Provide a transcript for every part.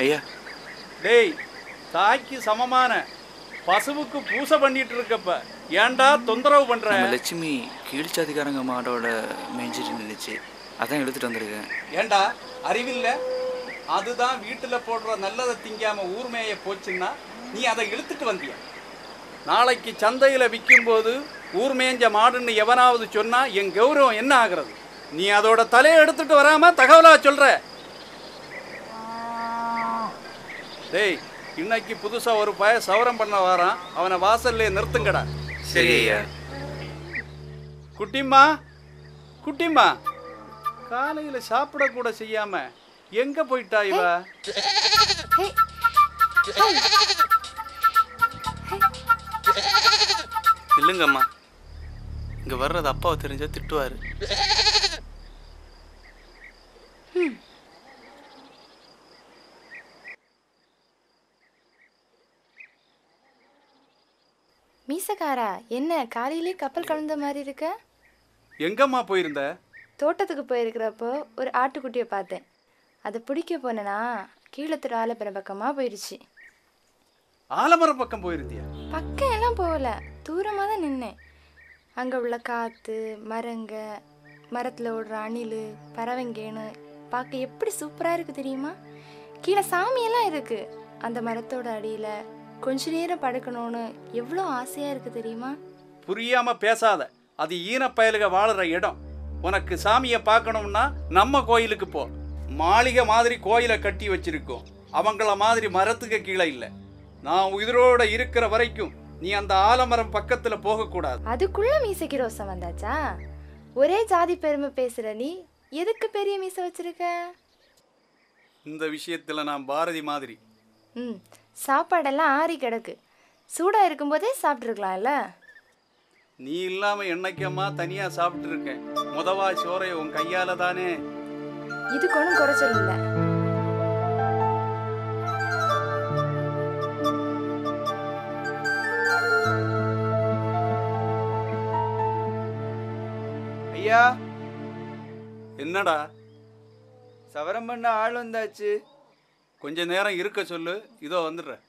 ஐயா டேய் தாய்க்கு சமமான பசுவுக்கு பூசை பண்ணிட்டு இருக்கப்ப ஏன்டா தொந்தரவு பண்ற நம்ம லட்சுமி கீழ்ச்சாதிகாரங்க மாடோட மேய்ஞ்சிட்டு நின்றுச்சு அதான் எடுத்துட்டு வந்திருக்கேன் ஏன்டா அறிவில்ல அதுதான் வீட்டுல போடுற நல்லதை திங்காம ஊர் மேய போச்சுன்னா நீ அதை இழுத்துட்டு வந்திய நாளைக்கு சந்தையில விற்கும்போது ஊர் மேய்ஞ்ச மாடுன்னு எவனாவது சொன்னா என் கௌரவம் என்ன ஆகுறது நீ அதோட தலையை எடுத்துட்டு வராம தகவலா சொல்ற டேய் இன்னைக்கு புதுசா ஒரு பய சவரம் பண்ண வரான் அவனை வாசல்ல நிறுத்துங்கடா சரி ஐயா குட்டிம்மா குட்டிம்மா காலையில சாப்பிட கூட செய்யாம எங்க போயிட்டா இவ இல்லைங்கம்மா இங்கே வர்றது அப்பாவை தெரிஞ்சா திட்டுவார் மீசக்காரா என்ன காலையிலே கப்பல் கலந்த மாதிரி இருக்க எங்கம்மா போயிருந்த தோட்டத்துக்கு போயிருக்கிறப்போ ஒரு ஆட்டுக்குட்டியை பார்த்தேன் அதை பிடிக்க போனேனா கீழத்துற ஆலப்புற பக்கமாக போயிடுச்சு ஆலமரம் பக்கம் போயிருந்தியா பக்கம் எல்லாம் போகல தூரமாக தான் நின்னேன் அங்கே உள்ள காற்று மரங்க மரத்தில் ஓடுற அணில் பறவைங்கேன்னு பார்க்க எப்படி சூப்பராக இருக்குது தெரியுமா கீழே சாமியெல்லாம் இருக்குது அந்த மரத்தோட அடியில் கொஞ்ச நேரம் படுக்கணும்னு எவ்வளோ ஆசையாக இருக்குது தெரியுமா புரியாம பேசாத அது ஈனப்பயலுக வாழுற இடம் உனக்கு சாமியை பார்க்கணும்னா நம்ம கோயிலுக்கு போ மாளிகை மாதிரி கோயிலை கட்டி வச்சிருக்கோம் அவங்கள மாதிரி மரத்துக்கு கீழே இல்லை நான் உயிரோட இருக்கிற வரைக்கும் நீ அந்த ஆலமரம் பக்கத்துல போகக்கூடாது அதுக்குள்ள மீசைக்கு ரோசம் வந்தாச்சா ஒரே ஜாதி பெருமை பேசுற நீ எதுக்கு பெரிய மீசை வச்சிருக்க இந்த விஷயத்துல நான் பாரதி மாதிரி ம் சாப்பாடெல்லாம் ஆறி கிடக்கு சூடாக இருக்கும்போதே சாப்பிட்ருக்கலாம்ல நீ இல்லாம என்னைக்கம்மா தனியா சாப்பிட்டு இருக்கேன் முதவா சோறை உன் கையால தானே இதுக்கு ஒன்றும் குறைச்சல் இல்லை ஐயா என்னடா சவரம் பண்ண ஆள் வந்தாச்சு கொஞ்ச நேரம் இருக்க சொல்லு இதோ வந்துடுறேன்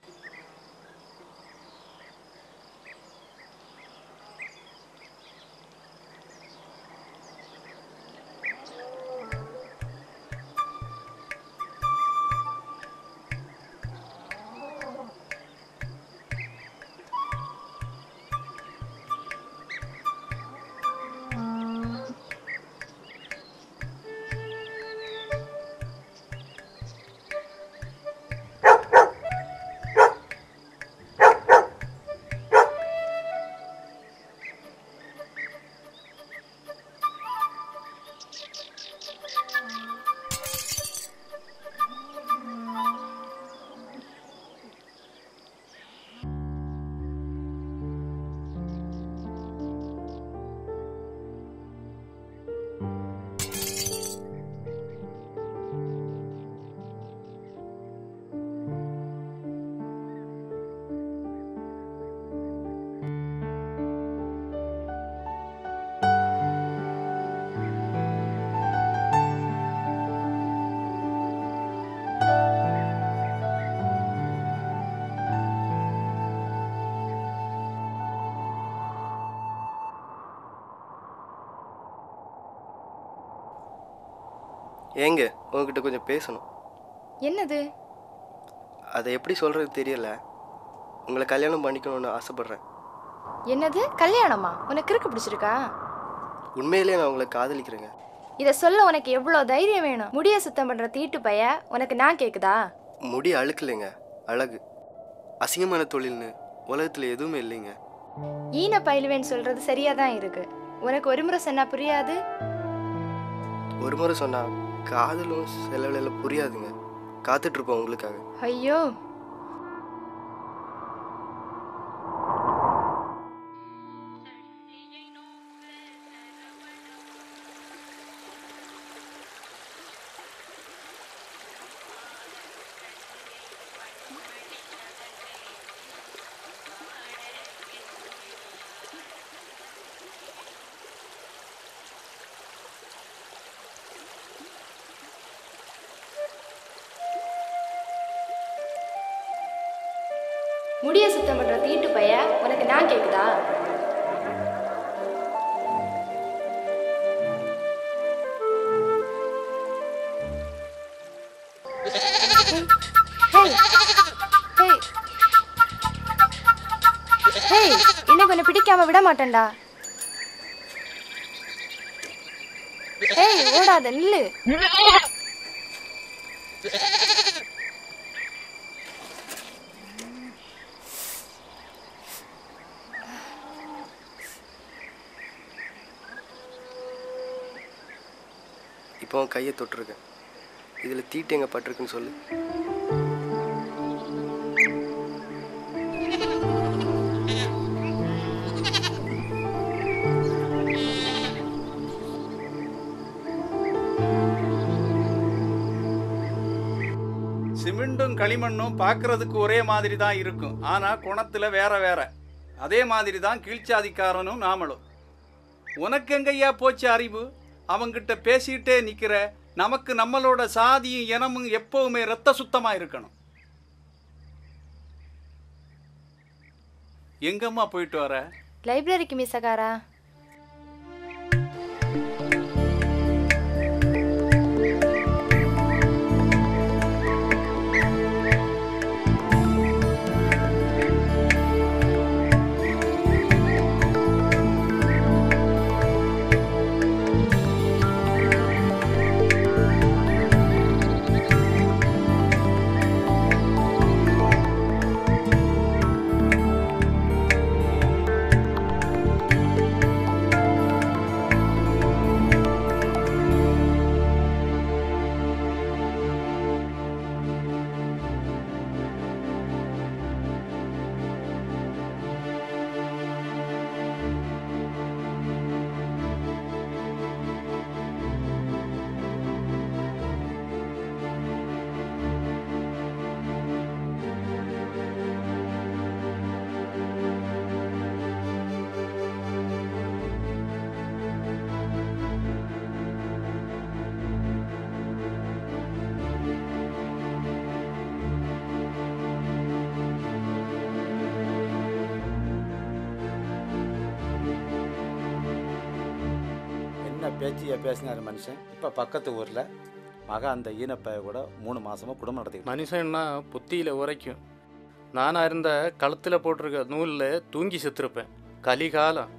ஏங்க உங்ககிட்ட கொஞ்சம் பேசணும் என்னது அதை எப்படி சொல்கிறது தெரியல உங்களை கல்யாணம் பண்ணிக்கணும்னு ஆசைப்பட்றேன் என்னது கல்யாணமா உனக்கு இருக்கு பிடிச்சிருக்கா உண்மையிலே நான் உங்களை காதலிக்கிறேங்க இதை சொல்ல உனக்கு எவ்வளோ தைரியம் வேணும் முடிய சுத்தம் பண்ணுற தீட்டு பைய உனக்கு நான் கேட்குதா முடி அழுக்கலைங்க அழகு அசிங்கமான தொழில்னு உலகத்தில் எதுவுமே இல்லைங்க ஈன பயிலுவேன்னு சொல்கிறது சரியாக தான் இருக்கு உனக்கு ஒரு முறை சொன்னா புரியாது ஒரு முறை சொன்னால் காதலும் சில வேளையில புரியாதுங்க காத்துட்ருப்போம் உங்களுக்காக ஐயோ முடிய சுத்தம் பண்ற தீட்டு பைய உனக்கு நான் கேக்குதா ஹேய் ஹேய் ஹேய் இன்னைக்கு உன்னை பிடிக்காம விட மாட்டேன்டா ஏய் ஓடாத நில்லு இப்போ உன் கையை தொட்டிருக்கேன் இதில் தீட்டு எங்கே பட்டிருக்குன்னு சொல்லு சிமெண்ட்டும் களிமண்ணும் பார்க்கறதுக்கு ஒரே மாதிரி தான் இருக்கும் ஆனால் குணத்தில் வேற வேற அதே மாதிரி தான் கீழ்ச்சாதிக்காரனும் நாமளும் உனக்கு எங்கய்யா போச்சு அறிவு அவங்கிட்ட பேசிக்கிட்டே நிற்கிற நமக்கு நம்மளோட சாதியும் இனமும் எப்பவுமே ரத்த சுத்தமாக இருக்கணும் எங்கம்மா போயிட்டு வர லைப்ரரிக்கு மிஸ்ஸகாரா என்ன பேச்சியை பேசினார் மனுஷன் இப்போ பக்கத்து ஊரில் மக அந்த ஈனப்பைய கூட மூணு மாசமா குடும்பம் நடத்திக்கிட்டு மனுஷன்னா புத்தியில் உரைக்கும் நானாக இருந்த கழுத்தில் போட்டிருக்க நூலில் தூங்கி செத்துருப்பேன் கலிகாலம்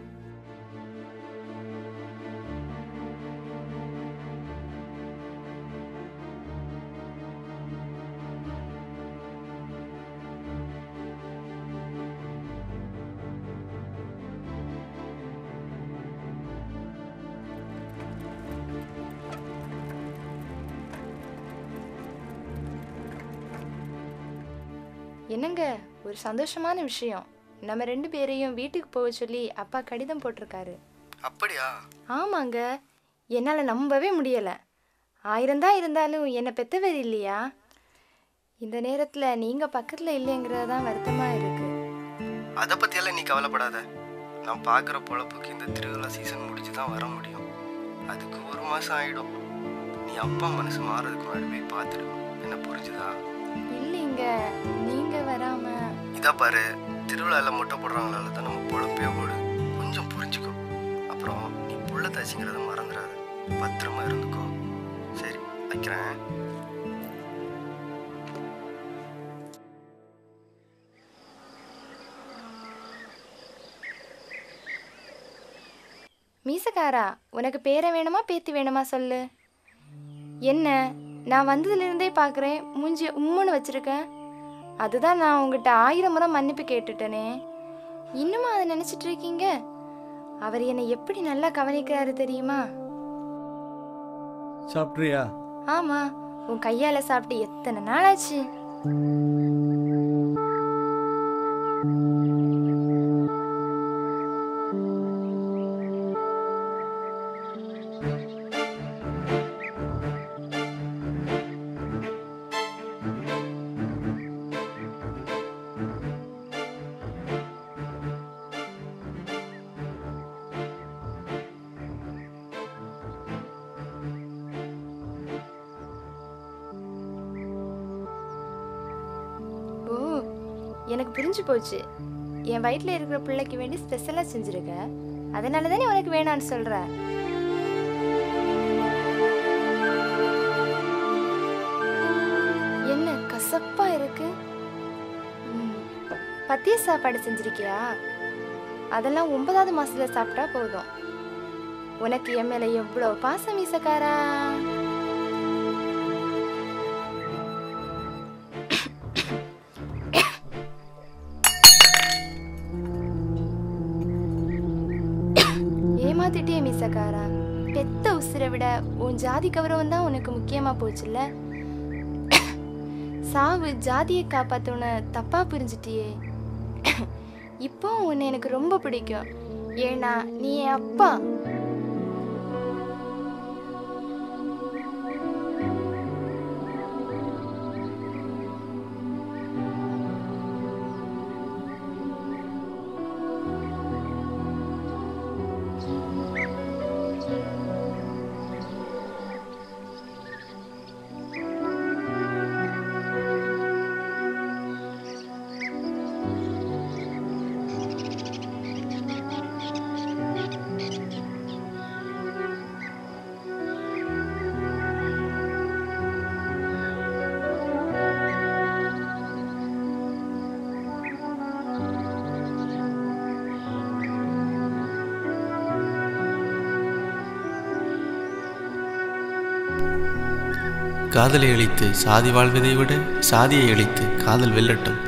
என்னங்க ஒரு சந்தோஷமான விஷயம் நம்ம ரெண்டு பேரையும் வீட்டுக்கு போக சொல்லி அப்பா கடிதம் போட்டிருக்காரு அப்படியா ஆமாங்க என்னால் நம்பவே முடியலை ஆயிரம் தான் இருந்தாலும் என்னை பெத்தவர் இல்லையா இந்த நேரத்தில் நீங்கள் பக்கத்தில் இல்லைங்கிறது தான் வருத்தமாக இருக்குது அதை பற்றியெல்லாம் நீ கவலைப்படாத நான் பார்க்குற பொழப்புக்கு இந்த திருவிழா சீசன் முடிஞ்சு தான் வர முடியும் அதுக்கு ஒரு மாதம் ஆகிடும் நீ அப்பா மனசு மாறதுக்கு முன்னாடி போய் பார்த்துடு என்ன புரிஞ்சுதா இல்லைங்க நீங்கள் வராமல் இதா பாரு திருவிழாவில் முட்டை போடுறவங்களால தான் நம்ம பொழப்பே ஓடு கொஞ்சம் புரிஞ்சுக்கோ அப்புறம் நீ புள்ள தாச்சிங்கிறத மறந்துடாத பத்திரமா இருந்துக்கோ சரி வைக்கிறேன் மீசக்காரா உனக்கு பேரை வேணுமா பேத்தி வேணுமா சொல்லு என்ன நான் வந்ததுலேருந்தே பார்க்குறேன் மூஞ்சி உம்முன்னு வச்சுருக்கேன் அதுதான் நான் உங்ககிட்ட ஆயிரம் முறை மன்னிப்பு கேட்டுட்டேனே இன்னுமா அதை நினச்சிட்டு இருக்கீங்க அவர் என்னை எப்படி நல்லா கவனிக்கிறாரு தெரியுமா சாப்பிட்றியா ஆமாம் உன் கையால் சாப்பிட்டு எத்தனை நாள் ஆச்சு எனக்கு புரிஞ்சு போச்சு என் வயிற்றில் இருக்கிற பிள்ளைக்கு வேண்டி ஸ்பெஷலாக செஞ்சுருக்க அதனால தானே உனக்கு வேணான்னு சொல்கிற என்ன கசப்பா இருக்கு ம், பத்திய சாப்பாடு செஞ்சிருக்கியா அதெல்லாம் ஒன்பதாவது மாசத்துல சாப்பிட்டா போதும் உனக்கு என் மேல எவ்வளோ பாசம் மீசக்காரா ஏமாத்திட்டே மீசக்காரா பெத்த உசுரை விட உன் ஜாதி கௌரவம் தான் உனக்கு முக்கியமா போச்சுல்ல சாவு ஜாதியை காப்பாத்தோன்னு தப்பா புரிஞ்சிட்டியே இப்போ உன்னை எனக்கு ரொம்ப பிடிக்கும் ஏன்னா நீ என் அப்பா காதலை அழித்து சாதி வாழ்வதை விட சாதியை அழித்து காதல் வெல்லட்டும்